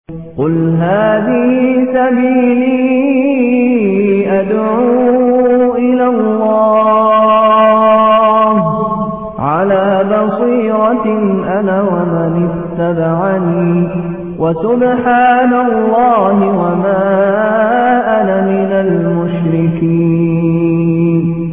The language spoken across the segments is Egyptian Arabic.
قل هذه سبيلي أدعو إلى الله على بصيرة أنا ومن اتبعني وسبحان الله وما أنا من المشركين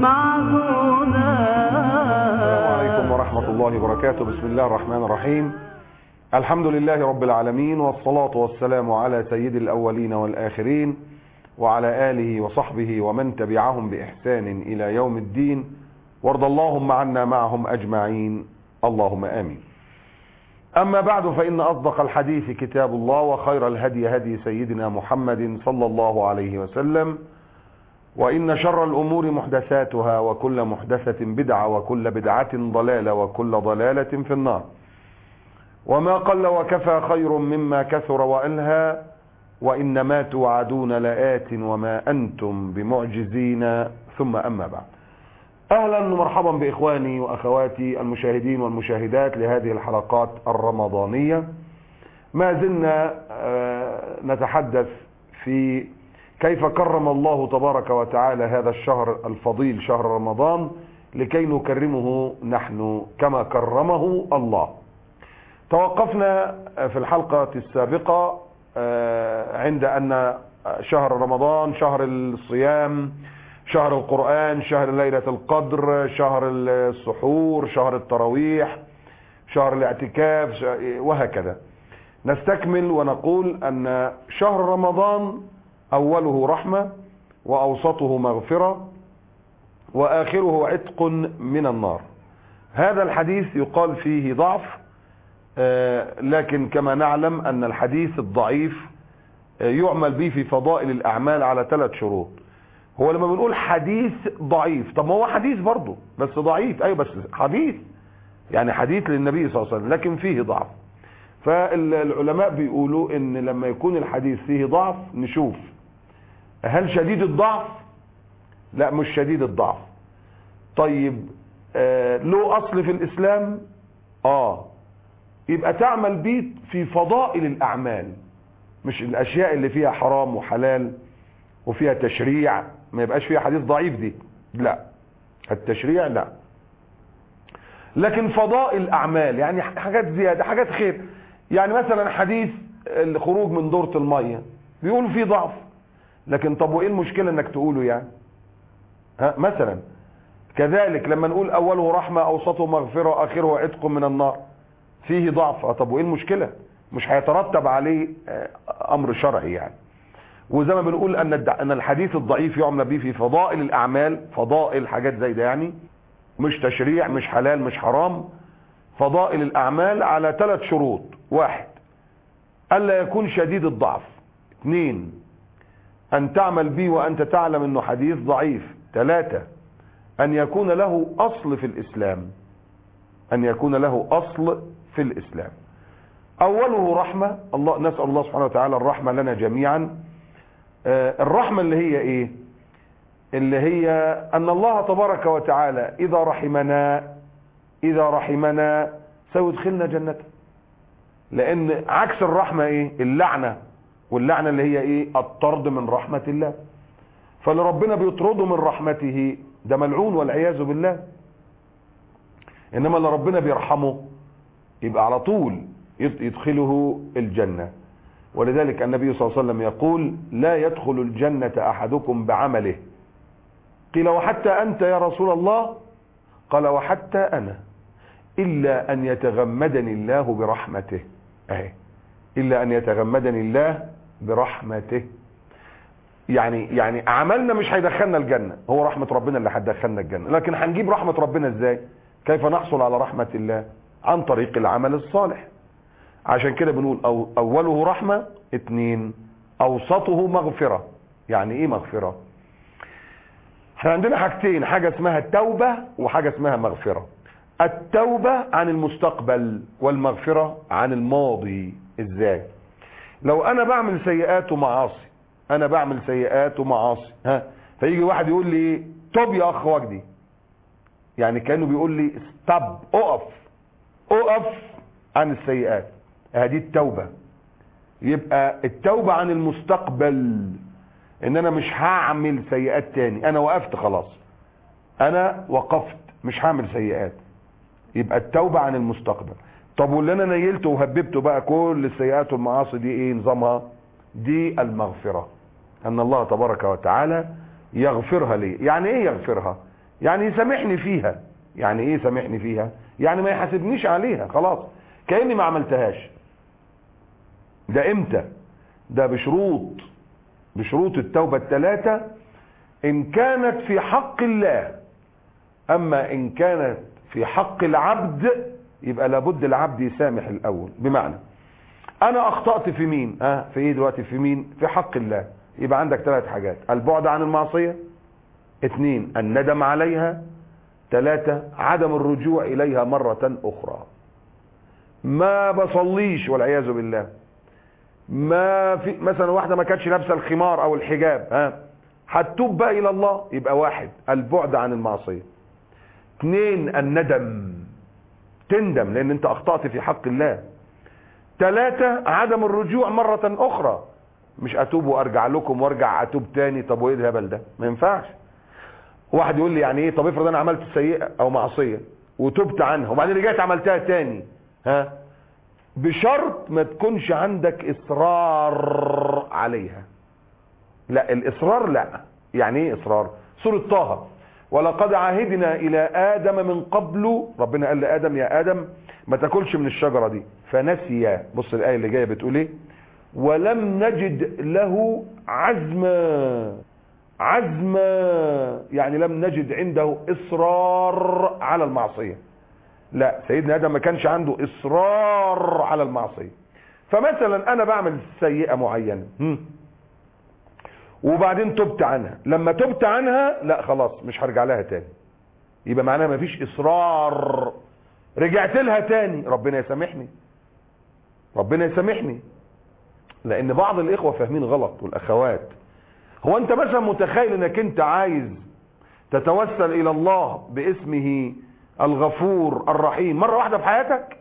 السلام عليكم ورحمة الله وبركاته بسم الله الرحمن الرحيم الحمد لله رب العالمين والصلاة والسلام على سيد الأولين والآخرين وعلى آله وصحبه ومن تبعهم بإحسان إلى يوم الدين وارض اللهم عنا معهم أجمعين اللهم آمين أما بعد فإن أصدق الحديث كتاب الله وخير الهدي هدي سيدنا محمد صلى الله عليه وسلم وإن شر الأمور محدثاتها وكل محدثة بدعة وكل بدعة ضلالة وكل ضلالة في النار وما قل وكفى خير مما كثر وألهى وإنما توعدون لآت وما أنتم بمعجزين ثم أما بعد أهلا ومرحبا بإخواني وأخواتي المشاهدين والمشاهدات لهذه الحلقات الرمضانية ما زلنا نتحدث في كيف كرم الله تبارك وتعالى هذا الشهر الفضيل شهر رمضان لكي نكرمه نحن كما كرمه الله توقفنا في الحلقة السابقة عند أن شهر رمضان شهر الصيام شهر القرآن شهر ليلة القدر شهر السحور شهر التراويح شهر الاعتكاف وهكذا نستكمل ونقول أن شهر رمضان أوله رحمة وأوسطه مغفرة وآخره عتق من النار هذا الحديث يقال فيه ضعف لكن كما نعلم أن الحديث الضعيف يعمل به في فضائل الأعمال على ثلاث شروط هو لما بنقول حديث ضعيف طب ما هو حديث برضه بس ضعيف أيوة بس حديث يعني حديث للنبي صلى الله عليه وسلم لكن فيه ضعف فالعلماء بيقولوا ان لما يكون الحديث فيه ضعف نشوف هل شديد الضعف لا مش شديد الضعف طيب آه له اصل في الاسلام اه يبقى تعمل بيه في فضائل الاعمال مش الاشياء اللي فيها حرام وحلال وفيها تشريع ما يبقاش فيها حديث ضعيف دي لا التشريع لا لكن فضائل اعمال يعني حاجات زياده حاجات خير يعني مثلا حديث الخروج من دورة المية بيقولوا فيه ضعف لكن طب وايه المشكلة انك تقوله يعني ها مثلا كذلك لما نقول اوله رحمة اوسطه مغفرة اخره عتق من النار فيه ضعف طب وايه المشكلة مش هيترتب عليه امر شرعي يعني وزي ما بنقول ان ان الحديث الضعيف يعمل به في فضائل الاعمال فضائل حاجات زي ده يعني مش تشريع مش حلال مش حرام فضائل الأعمال على ثلاث شروط واحد ألا يكون شديد الضعف اثنين أن تعمل به وأنت تعلم أنه حديث ضعيف ثلاثة أن يكون له أصل في الإسلام أن يكون له أصل في الإسلام أوله رحمة الله نسأل الله سبحانه وتعالى الرحمة لنا جميعا الرحمة اللي هي إيه اللي هي أن الله تبارك وتعالى إذا رحمنا إذا رحمنا سيدخلنا جنته لأن عكس الرحمة إيه اللعنة واللعنة اللي هي إيه الطرد من رحمة الله فاللي ربنا بيطرده من رحمته ده ملعون والعياذ بالله إنما اللي ربنا بيرحمه يبقى على طول يدخله الجنة ولذلك النبي صلى الله عليه وسلم يقول لا يدخل الجنة أحدكم بعمله قيل وحتى أنت يا رسول الله قال وحتى أنا إلا أن يتغمدني الله برحمته أهي إلا أن يتغمدني الله برحمته يعني يعني عملنا مش هيدخلنا الجنة هو رحمة ربنا اللي هتدخلنا الجنة لكن هنجيب رحمة ربنا ازاي كيف نحصل على رحمة الله عن طريق العمل الصالح عشان كده بنقول أو أوله رحمة اتنين أوسطه مغفرة يعني ايه مغفرة احنا عندنا حاجتين حاجة اسمها التوبة وحاجة اسمها مغفرة التوبة عن المستقبل والمغفرة عن الماضي ازاي لو انا بعمل سيئات ومعاصي انا بعمل سيئات ومعاصي ها فيجي واحد يقول لي توب يا اخ وجدي يعني كانه بيقول لي ستوب اقف اقف عن السيئات هذه التوبة يبقى التوبة عن المستقبل ان انا مش هعمل سيئات تاني انا وقفت خلاص انا وقفت مش هعمل سيئات يبقى التوبة عن المستقبل طب واللي انا نيلته وهببته بقى كل السيئات والمعاصي دي ايه نظامها دي المغفرة ان الله تبارك وتعالى يغفرها لي يعني ايه يغفرها يعني يسامحني فيها يعني ايه يسامحني فيها يعني ما يحاسبنيش عليها خلاص كأني ما عملتهاش ده امتى ده بشروط بشروط التوبة الثلاثة ان كانت في حق الله اما ان كانت في حق العبد يبقى لابد العبد يسامح الاول بمعنى انا اخطأت في مين اه في ايه دلوقتي في مين في حق الله يبقى عندك ثلاث حاجات البعد عن المعصية اثنين الندم عليها ثلاثة عدم الرجوع اليها مرة اخرى ما بصليش والعياذ بالله ما في مثلا واحدة ما كانتش لابسه الخمار او الحجاب ها هتتوب بقى الى الله يبقى واحد البعد عن المعصية اثنين الندم تندم لان انت اخطأت في حق الله ثلاثة عدم الرجوع مرة اخرى مش اتوب وارجع لكم وارجع اتوب تاني طب وايه الهبل ده ما ينفعش واحد يقول لي يعني ايه طب افرض انا عملت سيئة او معصية وتبت عنها وبعدين رجعت عملتها تاني ها بشرط ما تكونش عندك اصرار عليها لا الاصرار لا يعني ايه اصرار سورة طه ولقد عهدنا الى ادم من قبل ربنا قال لادم يا ادم ما تاكلش من الشجرة دي فنسي بص الايه اللي جايه بتقول ايه ولم نجد له عزما عزما يعني لم نجد عنده اصرار على المعصية لا سيدنا ادم ما كانش عنده اصرار على المعصية فمثلا انا بعمل سيئة معينة هم. وبعدين تبت عنها لما تبت عنها لا خلاص مش هرجع لها تاني يبقى معناها مفيش اصرار رجعت لها تاني ربنا يسامحني ربنا يسامحني لان بعض الاخوة فاهمين غلط والاخوات هو انت مثلا متخيل انك انت عايز تتوسل الى الله باسمه الغفور الرحيم مرة واحدة في حياتك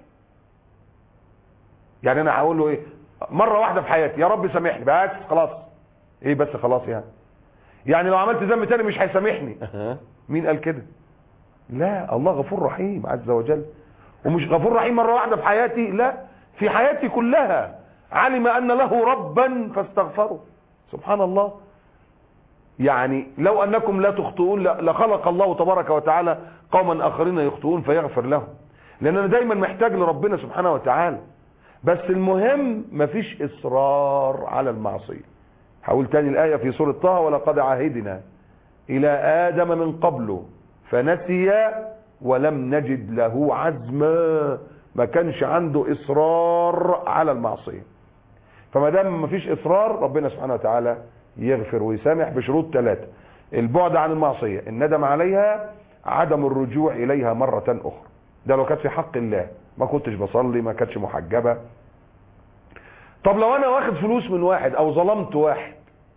يعني انا هقول له ايه مرة واحدة في حياتي يا رب سامحني بس خلاص ايه بس خلاص يعني يعني لو عملت ذنب تاني مش هيسامحني مين قال كده لا الله غفور رحيم عز وجل ومش غفور رحيم مرة واحدة في حياتي لا في حياتي كلها علم ان له ربا فاستغفره سبحان الله يعني لو انكم لا تخطئون لخلق الله تبارك وتعالى قوما اخرين يخطئون فيغفر لهم لان انا دايما محتاج لربنا سبحانه وتعالى بس المهم مفيش اصرار على المعصية هقول تاني الاية في سورة طه ولقد عهدنا الى ادم من قبله فنسي ولم نجد له عزما ما كانش عنده اصرار على المعصية فما دام مفيش اصرار ربنا سبحانه وتعالى يغفر ويسامح بشروط ثلاثة البعد عن المعصية الندم عليها عدم الرجوع اليها مرة اخرى ده لو كانت في حق الله ما كنتش بصلي ما كانتش محجبة طب لو انا واخد فلوس من واحد او ظلمت واحد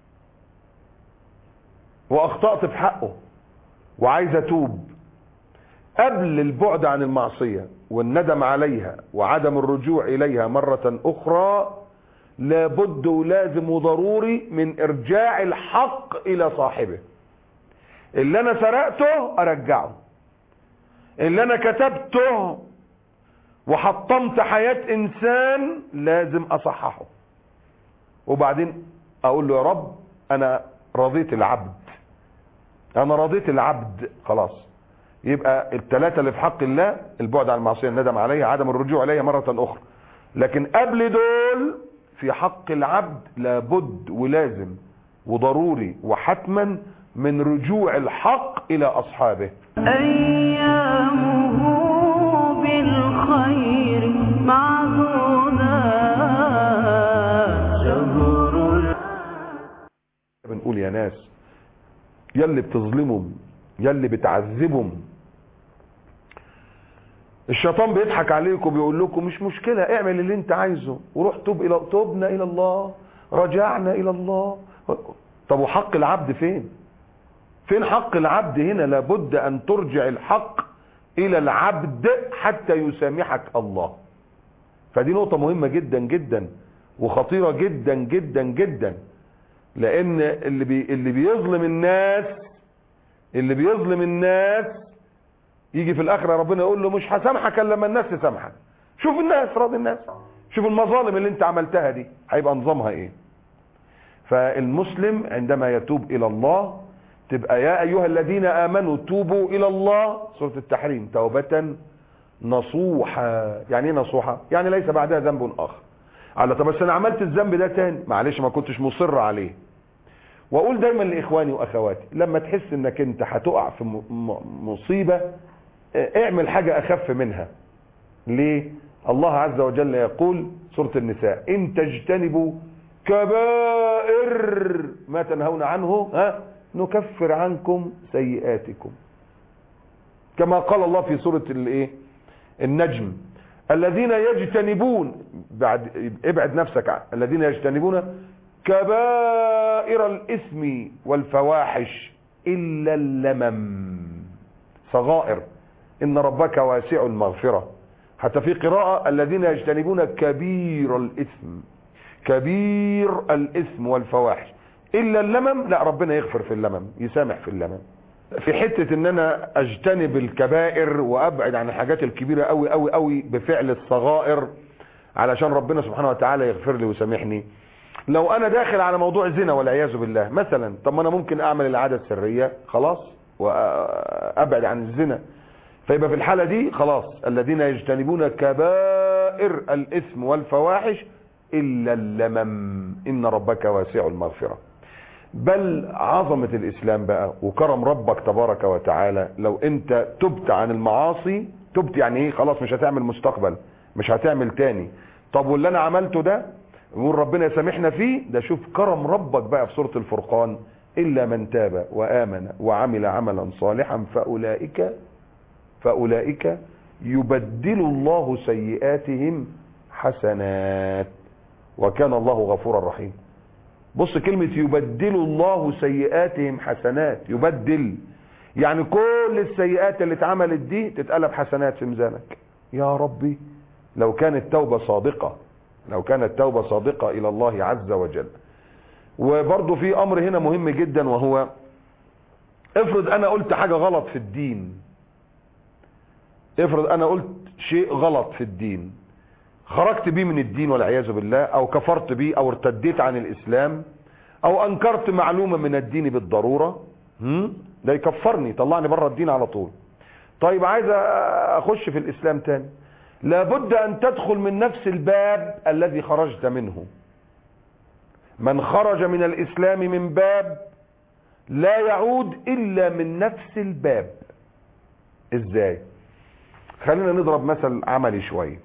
واخطأت في حقه وعايز اتوب قبل البعد عن المعصية والندم عليها وعدم الرجوع اليها مرة اخرى لابد ولازم وضروري من ارجاع الحق الى صاحبه اللي انا سرقته ارجعه اللي انا كتبته وحطمت حياة انسان لازم اصححه وبعدين اقول له يا رب انا رضيت العبد انا رضيت العبد خلاص يبقى الثلاثة اللي في حق الله البعد عن المعصية الندم عليها عدم الرجوع اليها مرة اخرى لكن قبل دول في حق العبد لابد ولازم وضروري وحتما من رجوع الحق الى اصحابه أيامه بالخير معدودة شهر بنقول يا ناس يلي بتظلمهم يلي بتعذبهم الشيطان بيضحك عليكم بيقول لكم مش مشكلة اعمل اللي انت عايزه وروح توب الى توبنا الى الله رجعنا الى الله طب وحق العبد فين فين حق العبد هنا لابد ان ترجع الحق الى العبد حتى يسامحك الله فدي نقطة مهمة جدا جدا وخطيرة جدا جدا جدا لان اللي بي اللي بيظلم الناس اللي بيظلم الناس يجي في الاخره ربنا يقول له مش هسامحك الا لما الناس تسامحك شوف الناس راضي الناس شوف المظالم اللي انت عملتها دي هيبقى نظامها ايه فالمسلم عندما يتوب الى الله تبقى يا ايها الذين امنوا توبوا الى الله سوره التحريم توبه نصوحا يعني ايه نصوحا يعني ليس بعدها ذنب اخر على طب بس انا عملت الذنب ده تاني معلش ما كنتش مصر عليه واقول دايما لاخواني واخواتي لما تحس انك انت هتقع في م- م- مصيبه اه، اعمل حاجه اخف منها ليه الله عز وجل يقول سوره النساء ان تجتنبوا كبائر ما تنهون عنه ها نكفر عنكم سيئاتكم كما قال الله في سوره الايه النجم الذين يجتنبون بعد ابعد نفسك عن الذين يجتنبون كبائر الاثم والفواحش الا اللمم صغائر ان ربك واسع المغفره حتى في قراءه الذين يجتنبون كبير الاثم كبير الاثم والفواحش الا اللمم لا ربنا يغفر في اللمم يسامح في اللمم في حتة ان انا اجتنب الكبائر وابعد عن الحاجات الكبيرة قوي قوي قوي بفعل الصغائر علشان ربنا سبحانه وتعالى يغفر لي ويسامحني لو انا داخل على موضوع زنا والعياذ بالله مثلا طب ما انا ممكن اعمل العادة السرية خلاص وابعد عن الزنا فيبقى في الحالة دي خلاص الذين يجتنبون كبائر الاثم والفواحش الا اللمم ان ربك واسع المغفره بل عظمة الإسلام بقى وكرم ربك تبارك وتعالى لو أنت تبت عن المعاصي تبت يعني إيه خلاص مش هتعمل مستقبل مش هتعمل تاني طب واللي أنا عملته ده يقول ربنا يسامحنا فيه ده شوف كرم ربك بقى في سورة الفرقان إلا من تاب وآمن وعمل عملا صالحا فأولئك فأولئك يبدل الله سيئاتهم حسنات وكان الله غفورا رحيما بص كلمة يبدل الله سيئاتهم حسنات يبدل يعني كل السيئات اللي اتعملت دي تتقلب حسنات في ميزانك يا ربي لو كانت توبة صادقة لو كانت توبة صادقة الى الله عز وجل وبرضه في امر هنا مهم جدا وهو افرض انا قلت حاجة غلط في الدين افرض انا قلت شيء غلط في الدين خرجت بيه من الدين والعياذ بالله او كفرت بيه او ارتديت عن الاسلام او انكرت معلومة من الدين بالضرورة هم؟ ده يكفرني طلعني بره الدين على طول طيب عايز اخش في الاسلام تاني لابد ان تدخل من نفس الباب الذي خرجت منه من خرج من الاسلام من باب لا يعود الا من نفس الباب ازاي خلينا نضرب مثل عملي شويه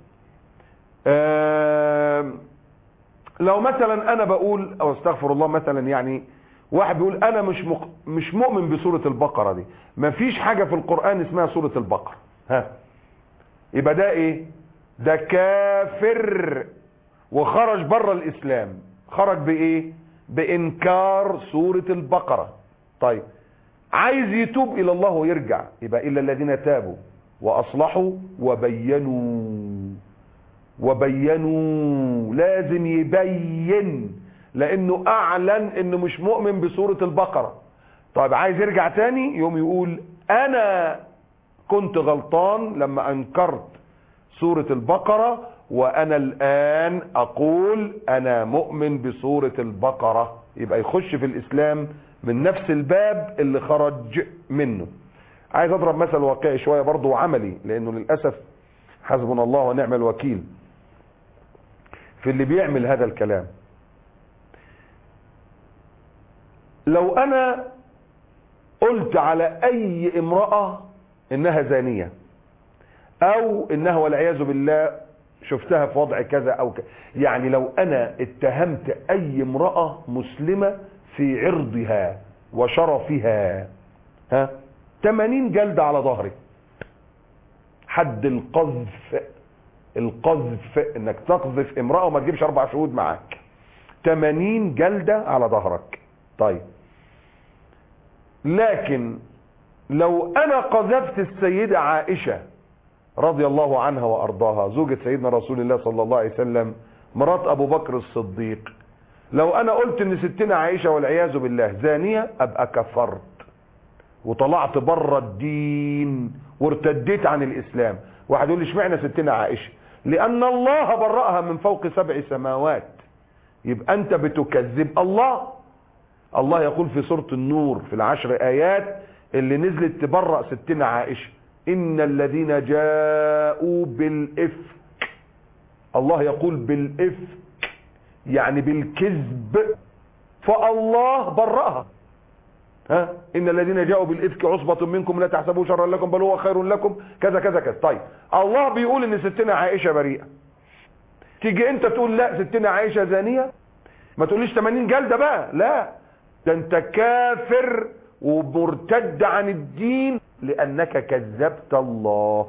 آم، لو مثلا انا بقول او استغفر الله مثلا يعني واحد بيقول انا مش مق... مش مؤمن بسورة البقرة دي مفيش حاجة في القرآن اسمها سورة البقرة ها يبقى ده ايه ده كافر وخرج بره الاسلام خرج بايه بانكار سورة البقرة طيب عايز يتوب الى الله ويرجع يبقى الا الذين تابوا واصلحوا وبينوا وبينوا لازم يبين لانه اعلن انه مش مؤمن بسورة البقرة طيب عايز يرجع تاني يوم يقول انا كنت غلطان لما انكرت سورة البقرة وانا الان اقول انا مؤمن بسورة البقرة يبقى يخش في الاسلام من نفس الباب اللي خرج منه عايز اضرب مثل واقعي شوية برضه وعملي لانه للأسف حسبنا الله ونعم الوكيل في اللي بيعمل هذا الكلام لو انا قلت على اي امرأة انها زانية او انها والعياذ بالله شفتها في وضع كذا او كذا يعني لو انا اتهمت اي امرأة مسلمة في عرضها وشرفها ها 80 جلدة على ظهري حد القذف القذف انك تقذف امرأة وما تجيبش اربع شهود معاك 80 جلدة على ظهرك طيب لكن لو انا قذفت السيدة عائشة رضي الله عنها وارضاها زوجة سيدنا رسول الله صلى الله عليه وسلم مرات ابو بكر الصديق لو انا قلت ان ستنا عائشة والعياذ بالله زانية ابقى كفرت وطلعت بره الدين وارتديت عن الاسلام واحد يقول لي اشمعنى ستنا عائشة لان الله برأها من فوق سبع سماوات يبقى انت بتكذب الله الله يقول في سورة النور في العشر ايات اللي نزلت تبرأ ستنا عائشة ان الذين جاءوا بالافك الله يقول بالافك يعني بالكذب فالله برأها ها ان الذين جاءوا بالافك عصبة منكم لا تحسبوا شرا لكم بل هو خير لكم كذا كذا كذا طيب الله بيقول ان ستنا عائشة بريئة تيجي انت تقول لا ستنا عائشة زانية ما تقوليش 80 جلدة بقى لا ده انت كافر ومرتد عن الدين لانك كذبت الله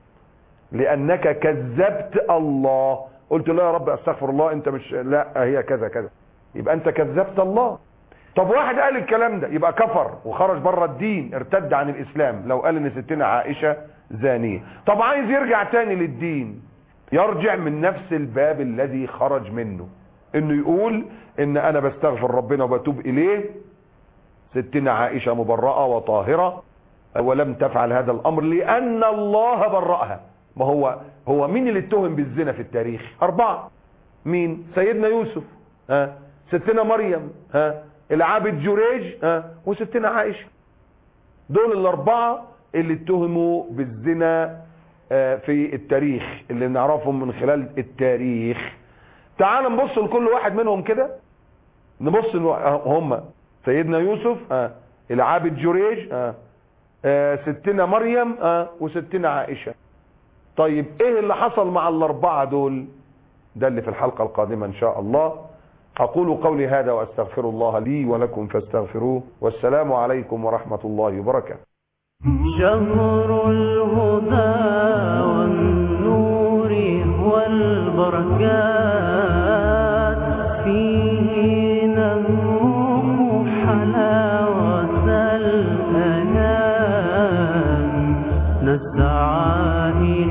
لانك كذبت الله قلت لا يا رب استغفر الله انت مش لا هي كذا كذا يبقى انت كذبت الله طب واحد قال الكلام ده يبقى كفر وخرج بره الدين ارتد عن الاسلام لو قال ان ستنا عائشة زانية طب عايز يرجع تاني للدين يرجع من نفس الباب الذي خرج منه انه يقول ان انا بستغفر ربنا وبتوب اليه ستنا عائشة مبرأة وطاهرة ولم تفعل هذا الامر لان الله برأها ما هو هو مين اللي اتهم بالزنا في التاريخ اربعة مين سيدنا يوسف ها ستنا مريم ها العابد جريج ها وستنا عائشة دول الاربعة اللي اتهموا بالزنا آه، في التاريخ اللي نعرفهم من خلال التاريخ تعال نبص لكل واحد منهم كده نبص إنه هم سيدنا يوسف ها العابد جريج ها آه، ستنا مريم ها وستنا عائشة طيب ايه اللي حصل مع الاربعة دول ده اللي في الحلقة القادمة ان شاء الله اقول قولي هذا واستغفر الله لي ولكم فاستغفروه والسلام عليكم ورحمة الله وبركاته شهر الهدى والنور والبركات فيه نذوق حلاوة الأنام نسعى إلى